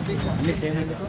అన్ని సేమ్ ఎందుకు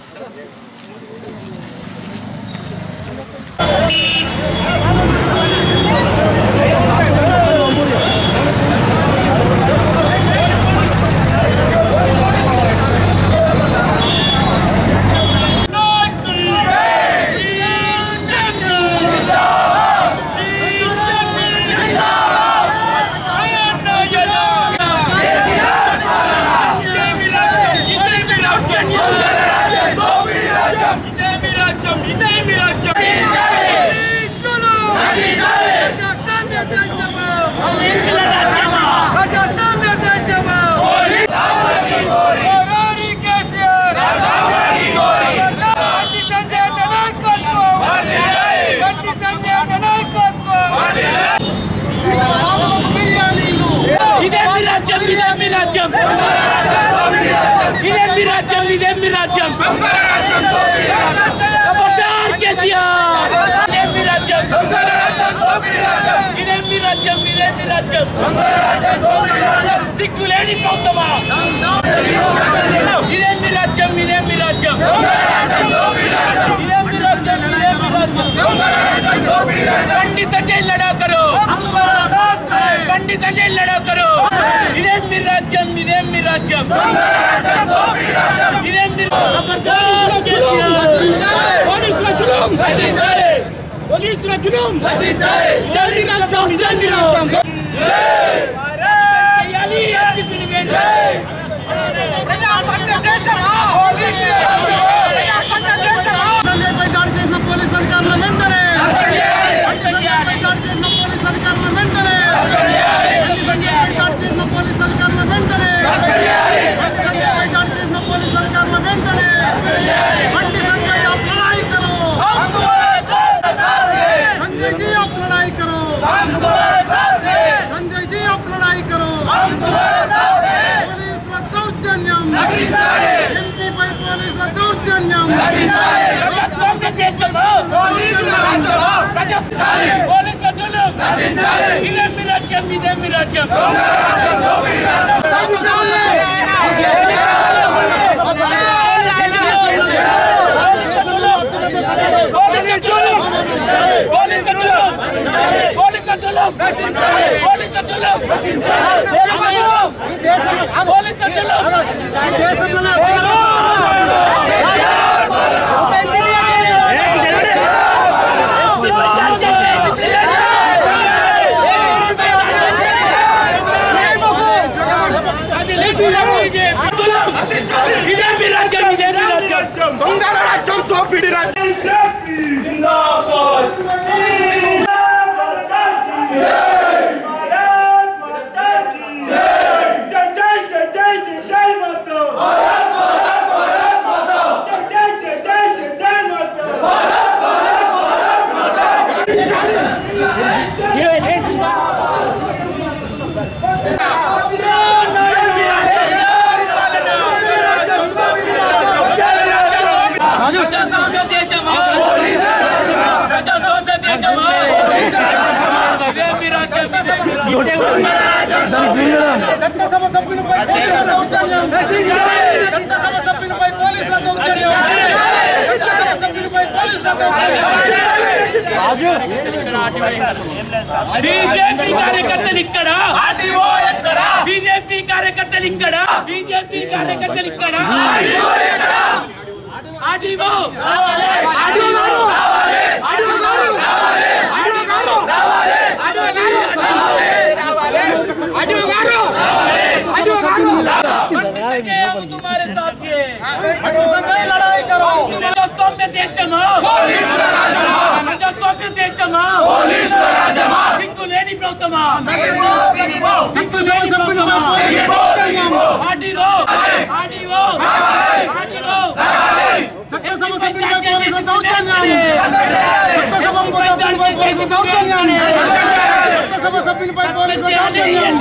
ఇదే మీ రాజ్యం ఇదే మీ రాజ్యం ఇదే మీ రాజ్యం ఇదే మీ రాజ్యం ఖబర్దార్ కేసీఆర్ ఇదే మీ రాజ్యం ఇదే మీ రాజ్యం ఇదే మీ రాజ్యం సిగ్గులేని ప్రభుత్వమా ఇదే మీ రాజ్యం ఇదే మీ రాజ్యం ఇదే మీ రాజ్యం ఇదే మీ రాజ్యం బండి సంజయ్ లడా కరో బండి సంజయ్ లడా కరో ఇదే మీ రాజ్యం ఇదే మీ రాజ్యం ఇదే మీ ఖబర్దార్ కేసీఆర్ పోలీసుల జులుం నశించాలి పోలీసుల జులుం నశించాలి ఇదే మీ రాజ్యం ఇదే మీ రాజ్యం చేయాలి ఏసీపీని వెంటనే సంజయ్పై దాడి చేసిన పోలీస్ అధికారుల వెంటనే సంజయ్పై దాడి చేసిన పోలీస్ అధికారుల వెంటనే సంజయ్పై దాడి చేసిన పోలీస్ అధికారుల వెంటనే సంజయ్పై దాడి చేసిన పోలీస్ అధికారుల వెంటనే బండి సంజయ్ आप लड़ाई करो संजय जी आप लड़ाई करो संजय जी आप लड़ाई करो పోలీసుల దౌర్జన్యం ఎంపీపై పోలీసుల దౌర్జన్యం ప్రజాస్వామ్య దేశంలో ప్రజాస్వామ్య పోలీసుల జులుం ఇదే మీ రాజ్యం ఇదే మీ రాజ్యం పోలీసుల జులుం పోలీసుల జులుం పోలీసుల జులుం పోలీసుల జులుం పోలీసుల జులుం ఇదే మీ రాజ్యం ఇదే మీ రాజ్యం దొంగల రాజ్యం దోపిడి రాజ్యం ప్రజాస్వామ్య దేశమా ప్రజాస్వామ్య దేశమా ఇదే మీ రాజ్యం ఇదే మీ రాజ్యం చట్టసభ సభ్యులపై పోలీసుల దౌర్జన్యం చట్టసభ సభ్యులపై పోలీసుల దౌర్జన్యం చట్టసభ సభ్యులపై పోలీసుల దౌర్జన్యం బీజేపీ కార్యకర్తలు ఇక్కడ బీజేపీ కార్యకర్తలు ఇక్కడ బీజేపీ కార్యకర్తలు ఇక్కడ ఆడివో ఆడివో तुम्हारे साथ ये బండి సంజయ్ లడాయి కరో ప్రజాస్వామ్య దేశమా ప్రజాస్వామ్య దేశమా సిగ్గు లేని ప్రభుత్వమా సిగ్గు లేని ప్రభుత్వమా ఆడివో ఆడివో ఆడివో చట్టసభ సభ్యులపై పోలీసుల దౌర్జన్యం చట్టసభ సభ్యులపై పోలీసుల దౌర్జన్యం చట్టసభ సభ్యులపై పోలీసుల దౌర్జన్యం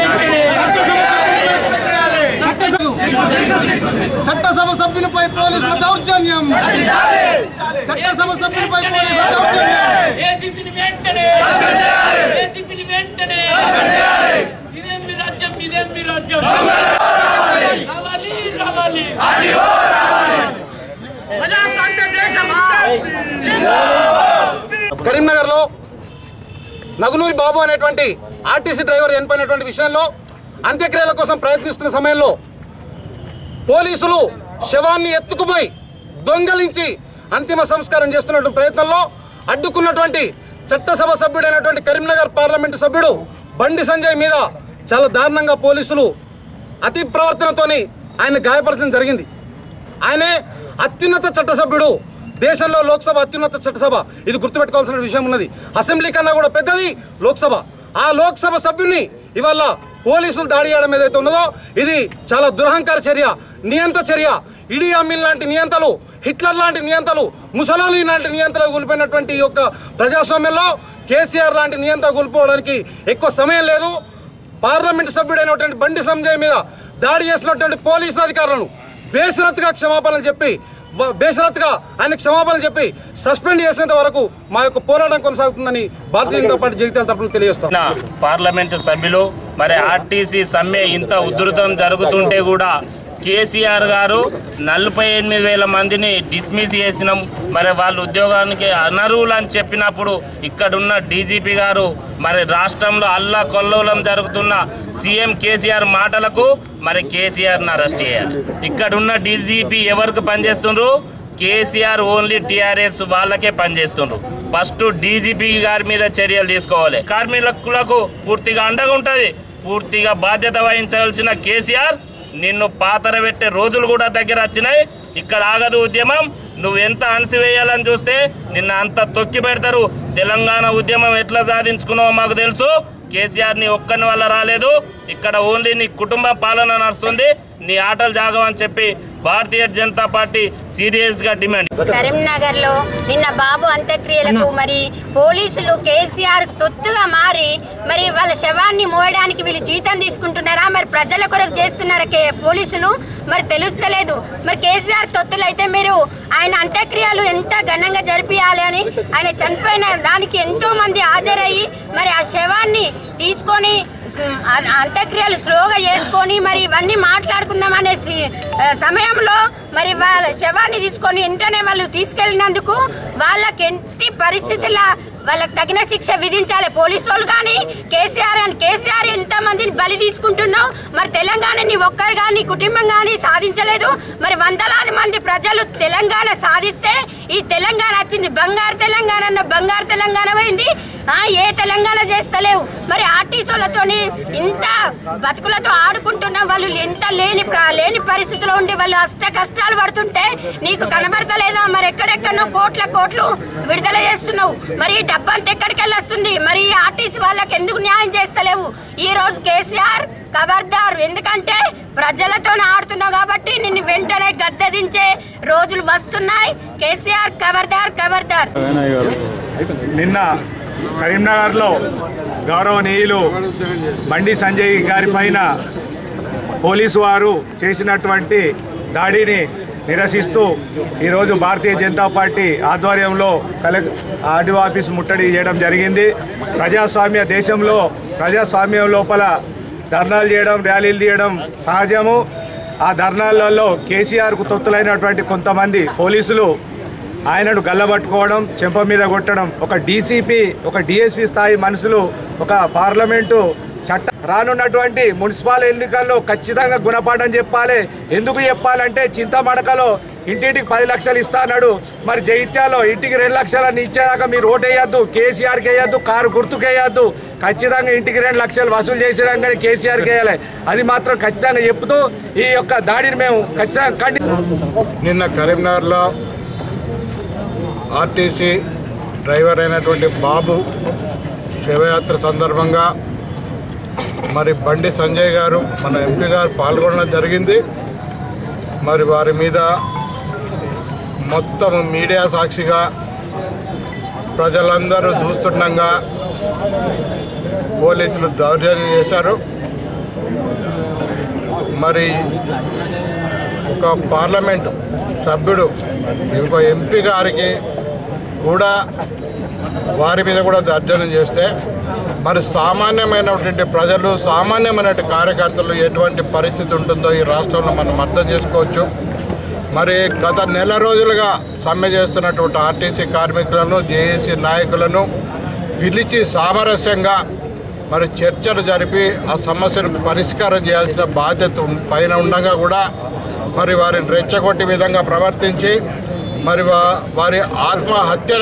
చట్టసభ సభ్యులపై పోలీసుల దౌర్జన్యం చట్టసభ సభ్యులపై పోలీసుల దౌర్జన్యం ఏసీపీని వెంటనే ఏసీపీని వెంటనే ఇదేం మీ రాజ్యం ఇదేం మీ రాజ్యం రావాలి రావాలి ప్రజాస్వామ్య దేశమా కరీంనగర్లో నగునూరి బాబు అనేటువంటి ఆర్టీసీ డ్రైవర్ చనిపోయినటువంటి విషయంలో అంత్యక్రియల కోసం ప్రయత్నిస్తున్న సమయంలో పోలీసులు శవాన్ని ఎత్తుకుపోయి దొంగలించి అంతిమ సంస్కారం చేస్తున్నటువంటి ప్రయత్నంలో అడ్డుకున్నటువంటి చట్టసభ సభ్యుడైనటువంటి కరీంనగర్ పార్లమెంటు సభ్యుడు బండి సంజయ్ మీద చాలా దారుణంగా పోలీసులు అతి ప్రవర్తనతోని ఆయన గాయపరచడం జరిగింది ఆయనే అత్యున్నత చట్టసభ్యుడు దేశంలో లోక్సభ అత్యున్నత చట్టసభ ఇది గుర్తుపెట్టుకోవాల్సిన విషయం ఉన్నది అసెంబ్లీ కన్నా కూడా పెద్దది లోక్సభ ఆ లోక్సభ సభ్యుని ఇవాళ పోలీసులు దాడి చేయడం ఏదైతే ఉన్నదో ఇది చాలా దురహంకార చర్య నియంత చర్య ఇడీ అమీన్ లాంటి నియంతలు హిట్లర్ లాంటి నియంతలు ముసలోని లాంటి నియంతలు కూలిపోయినటువంటి ఈ యొక్క ప్రజాస్వామ్యంలో కేసీఆర్ లాంటి నియంత కూలిపోవడానికి ఎక్కువ సమయం లేదు పార్లమెంట్ సభ్యుడైనటువంటి బండి సంజయ్ మీద దాడి చేసినటువంటి పోలీసు అధికారులను బేషరత్గా క్షమాపణలు చెప్పి బ- బేషరత్గా ఆయన క్షమాపణలు చెప్పి సస్పెండ్ చేసేంత వరకు మా యొక్క పోరాటం కొనసాగుతుందని భారతీయ జనతా పార్టీ జగిత్యాల తరఫున తెలియజేస్తాం నా పార్లమెంటు సభ్యులు మరి ఆర్టీసీ సమ్మె ఇంత ఉధృతం జరుగుతుంటే కూడా కేసీఆర్ గారు నలభై ఎనిమిది వేల మందిని డిస్మిస్ చేసినాం మరి వాళ్ళ ఉద్యోగానికి అనర్హులు అని చెప్పినప్పుడు ఇక్కడున్న డీజీపీ గారు మరి రాష్ట్రంలో అల్లా కొల్లోలం జరుగుతున్న సీఎం కేసీఆర్ మాటలకు మరి కేసీఆర్ని అరెస్ట్ చేయాలి ఇక్కడున్న డీజీపీ ఎవరికి పనిచేస్తుండ్రు కేసీఆర్ ఓన్లీ టీఆర్ఎస్ వాళ్ళకే పనిచేస్తుండ్రు ఫస్ట్ డీజీపీ గారి మీద చర్యలు తీసుకోవాలి కార్మికులకు పూర్తిగా అండగా ఉంటుంది పూర్తిగా బాధ్యత వహించాల్సిన కేసీఆర్ నిన్ను పాతర పెట్టే రోజులు కూడా దగ్గర వచ్చినాయి ఇక్కడ ఆగదు ఉద్యమం నువ్వు ఎంత అణసివేయాలని చూస్తే నిన్న అంత తొక్కి పెడతారు తెలంగాణ ఉద్యమం ఎట్లా సాధించుకున్నావో మాకు తెలుసు కేసీఆర్ ని ఒక్కని వల్ల రాలేదు ఇక్కడ ఓన్లీ నీ కుటుంబ పాలన నడుస్తుంది నీ ఆటలు జాగవని చెప్పి భారతీయ జనతా పార్టీ సీరియస్ గా డిమాండ్ కరీంనగర్ లో నిన్న బాబు అంత్యక్రియలకు మరి పోలీసులు కేసీఆర్ తొత్తుగా మారి మరి వాళ్ళ శవాన్ని మోయడానికి వీళ్ళు జీతం తీసుకుంటున్నారా మరి ప్రజల కొరకు చేస్తున్నారా కే పోలీసులు మరి తెలుస్తలేదు మరి కేసీఆర్ తొత్తులు అయితే మీరు ఆయన అంత్యక్రియలు ఎంత ఘనంగా జరిపియాలి అని ఆయన చనిపోయిన దానికి ఎంతో మంది హాజరయ్యి మరి ఆ శవాన్ని తీసుకొని స్- అ- అంత్యక్రియలు స్లోగా చేసుకొని మరి ఇవన్నీ మాట్లాడుకుందాం అనేసి ఆ, సమయంలో మరి వాళ్ళ శవాన్ని తీసుకొని వెంటనే వాళ్ళు తీసుకెళ్ళినందుకు వాళ్ళకి ఎట్టి పరిస్థితుల వాళ్ళకి తగిన శిక్ష విధించాలి పోలీసు వాళ్ళు కానీ కేసీఆర్ అని కేసీఆర్ ఎంత మందిని బలి తీసుకుంటున్నావు మరి తెలంగాణ నీ ఒక్కరు కానీ కుటుంబం కానీ సాధించలేదు మరి వందలాది మంది ప్రజలు తెలంగాణ సాధిస్తే ఈ తెలంగాణ వచ్చింది బంగారు తెలంగాణ అన్న బంగారు తెలంగాణ పోయింది ఆ, ఏ తెలంగాణ చేస్తలేవు మరి ఆర్టీసీలతోని ఇంత బతుకులతో ఆడుకుంటున్న వాళ్ళు ఎంత లేని ప్ర- లేని పరిస్థితిలో ఉండి వాళ్ళు అష్ట కష్టాలు పడుతుంటే నీకు కనబడతలేదా మరి ఎక్కడెక్కడో కోట్ల కోట్లు విడుదల చేస్తున్నావు మరి ఈ డబ్బంతా ఎక్కడికి వెళ్ళొస్తుంది మరి ఈ ఆర్టీసీ వాళ్ళకి ఎందుకు న్యాయం చేస్తలేవు ఈ రోజు కేసీఆర్ ఖబర్దార్ ఎందుకంటే ప్రజలతో ఆడుతున్నావు కాబట్టి నిన్ను వెంటనే గద్దెదించే రోజులు వస్తున్నాయి కేసీఆర్ ఖబర్దార్ ఖబర్దార్ నిన్న కరీంనగర్లో గౌరవనీయులు బండి సంజయ్ గారి పైన పోలీసు వారు చేసినటువంటి దాడిని నిరసిస్తూ ఈరోజు భారతీయ జనతా పార్టీ ఆధ్వర్యంలో కలెక్ ఆర్డీఓ ఆఫీస్ ముట్టడి చేయడం జరిగింది ప్రజాస్వామ్య దేశంలో ప్రజాస్వామ్యం లోపల ధర్నాలు చేయడం ర్యాలీలు తీయడం సహజము ఆ ధర్నాలలో కేసీఆర్కు తొత్తులైనటువంటి కొంతమంది పోలీసులు ఆయనను గల్లబట్టుకోవడం చెంప మీద కొట్టడం ఒక డీసీపీ ఒక డిఎస్పీ స్థాయి మనుషులు ఒక పార్లమెంటు చట్ట రానున్నటువంటి మున్సిపల్ ఎన్నికల్లో ఖచ్చితంగా గుణపాఠం చెప్పాలి ఎందుకు చెప్పాలంటే చింతమడకలో ఇంటింటికి పది లక్షలు ఇస్తా అన్నాడు మరి జైత్యాలో ఇంటికి రెండు లక్షలని ఇచ్చేదాకా మీరు ఓటు వేయద్దు కేసీఆర్కి వేయద్దు కారు గుర్తుకు వేయద్దు ఖచ్చితంగా ఇంటికి రెండు లక్షలు వసూలు చేసేదాకా కేసీఆర్కి వేయాలి అది మాత్రం ఖచ్చితంగా చెప్తూ ఈ యొక్క దాడిని మేము ఖచ్చితంగా ఖండి నిన్న కరీంనగర్లో ఆర్టీసీ డ్రైవర్ అయినటువంటి బాబు శివయాత్ర సందర్భంగా మరి బండి సంజయ్ గారు మన ఎంపీ గారు పాల్గొనడం జరిగింది మరి వారి మీద మొత్తం మీడియా సాక్షిగా ప్రజలందరూ చూస్తుండగా పోలీసులు దౌర్జన్యం చేశారు మరి ఒక పార్లమెంట్ సభ్యుడు ఒక ఎంపీ గారికి కూడా వారి మీద కూడా దర్జనం చేస్తే మరి సామాన్యమైనటువంటి ప్రజలు సామాన్యమైనటువంటి కార్యకర్తలు ఎటువంటి పరిస్థితి ఉంటుందో ఈ రాష్ట్రంలో మనం అర్థం చేసుకోవచ్చు మరి గత నెల రోజులుగా సమ్మె చేస్తున్నటువంటి ఆర్టీసీ కార్మికులను జేఏసీ నాయకులను పిలిచి సామరస్యంగా మరి చర్చలు జరిపి ఆ సమస్యను పరిష్కారం చేయాల్సిన బాధ్యత ఉం- పైన ఉండగా కూడా మరి వారిని రెచ్చగొట్టి విధంగా ప్రవర్తించి మరి వా- వారి ఆత్మహత్య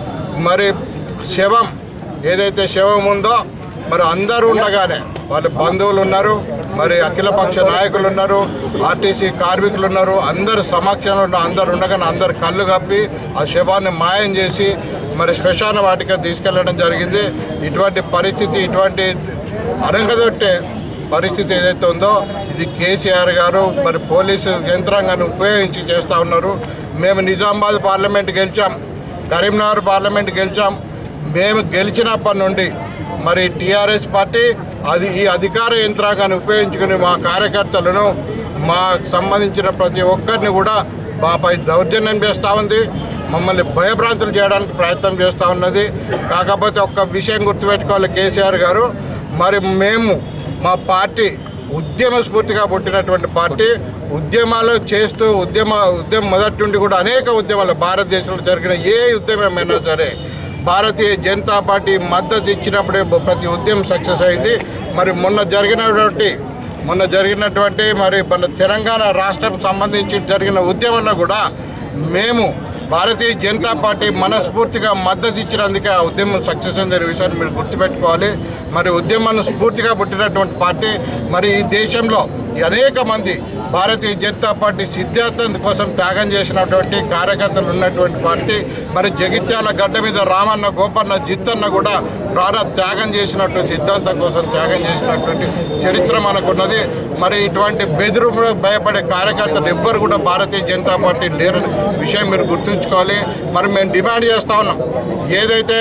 మరి శవం ఏదైతే శవం ఉందో మరి అందరూ ఉండగానే వాళ్ళ బంధువులు ఉన్నారు మరి అఖిలపక్ష నాయకులు ఉన్నారు ఆర్టీసీ కార్మికులు ఉన్నారు అందరు సమక్షంలో ఉన్న అందరు ఉండగానే అందరు కళ్ళు కప్పి ఆ శవాన్ని మాయం చేసి మరి శ్మశాన వాటికి తీసుకెళ్లడం జరిగింది ఇటువంటి పరిస్థితి ఇటువంటి అరంగదొట్టే పరిస్థితి ఏదైతే ఉందో ఇది కేసీఆర్ గారు మరి పోలీసు యంత్రాంగాన్ని ఉపయోగించి చేస్తూ ఉన్నారు మేము నిజామాబాద్ పార్లమెంట్ గెలిచాం కరీంనగర్ పార్లమెంట్ గెలిచాం మేము గెలిచినప్పటి నుండి మరి టీఆర్ఎస్ పార్టీ అది ఈ అధికార యంత్రాంగాన్ని ఉపయోగించుకుని మా కార్యకర్తలను మాకు సంబంధించిన ప్రతి ఒక్కరిని కూడా మాపై దౌర్జన్యం చేస్తూ ఉంది మమ్మల్ని భయభ్రాంతులు చేయడానికి ప్రయత్నం చేస్తూ ఉన్నది కాకపోతే ఒక్క విషయం గుర్తుపెట్టుకోవాలి కేసీఆర్ గారు మరి మేము మా పార్టీ ఉద్యమ స్ఫూర్తిగా పుట్టినటువంటి పార్టీ ఉద్యమాలు చేస్తూ ఉద్యమ ఉద్యమం మొదటి నుండి కూడా అనేక ఉద్యమాలు భారతదేశంలో జరిగిన ఏ ఉద్యమమైనా సరే భారతీయ జనతా పార్టీ మద్దతు ఇచ్చినప్పుడే ప్రతి ఉద్యమం సక్సెస్ అయింది మరి మొన్న జరిగినటువంటి మొన్న జరిగినటువంటి మరి మన తెలంగాణ రాష్ట్రం సంబంధించి జరిగిన ఉద్యమంలో కూడా మేము భారతీయ జనతా పార్టీ మనస్ఫూర్తిగా మద్దతు ఇచ్చినందుకే ఆ ఉద్యమం సక్సెస్ అయిందనే విషయాన్ని మీరు గుర్తుపెట్టుకోవాలి మరి ఉద్యమాన్ని స్ఫూర్తిగా పుట్టినటువంటి పార్టీ మరి ఈ దేశంలో అనేక మంది భారతీయ జనతా పార్టీ సిద్ధాంతం కోసం త్యాగం చేసినటువంటి కార్యకర్తలు ఉన్నటువంటి పార్టీ మరి జగిత్యాల గడ్డ మీద రామన్న గోపన్న జిత్తన్న కూడా ప్రాణ త్యాగం చేసినట్టు సిద్ధాంతం కోసం త్యాగం చేసినటువంటి చరిత్ర మనకున్నది మరి ఇటువంటి బెదిరు భయపడే కార్యకర్తలు ఎవ్వరు కూడా భారతీయ జనతా పార్టీ లేరని విషయం మీరు గుర్తుంచుకోవాలి మరి మేము డిమాండ్ చేస్తా ఉన్నాం ఏదైతే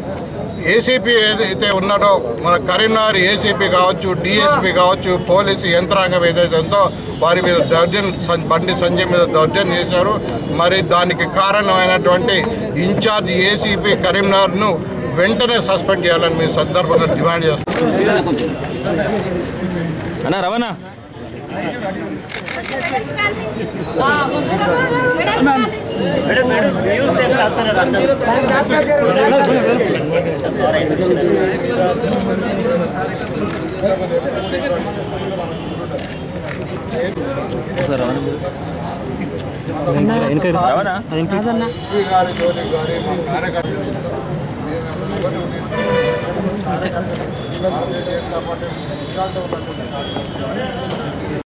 ఏసీపీ ఏదైతే ఉన్నాడో మన కరీంనగర్ ఏసీపీ కావచ్చు డిఎస్పీ కావచ్చు పోలీసు యంత్రాంగం ఏదైతే ఉందో వారి మీద దౌర్జన్యం సం- బండి సంజయ్ మీద దౌర్జన్యం చేశారు మరి దానికి కారణమైనటువంటి ఇన్ఛార్జ్ ఏసీపీ కరీంనగర్ను వెంటనే సస్పెండ్ చేయాలని మీ సందర్భంగా డిమాండ్ చేస్తున్నాం అన్నా రవణ రవణ ఎంపీ గారి జోలికి గారి మా కార్యకర్తలు భారతీయ జనతా పార్టీ విశ్రాంతం ఉన్నటువంటి కార్యకర్తలు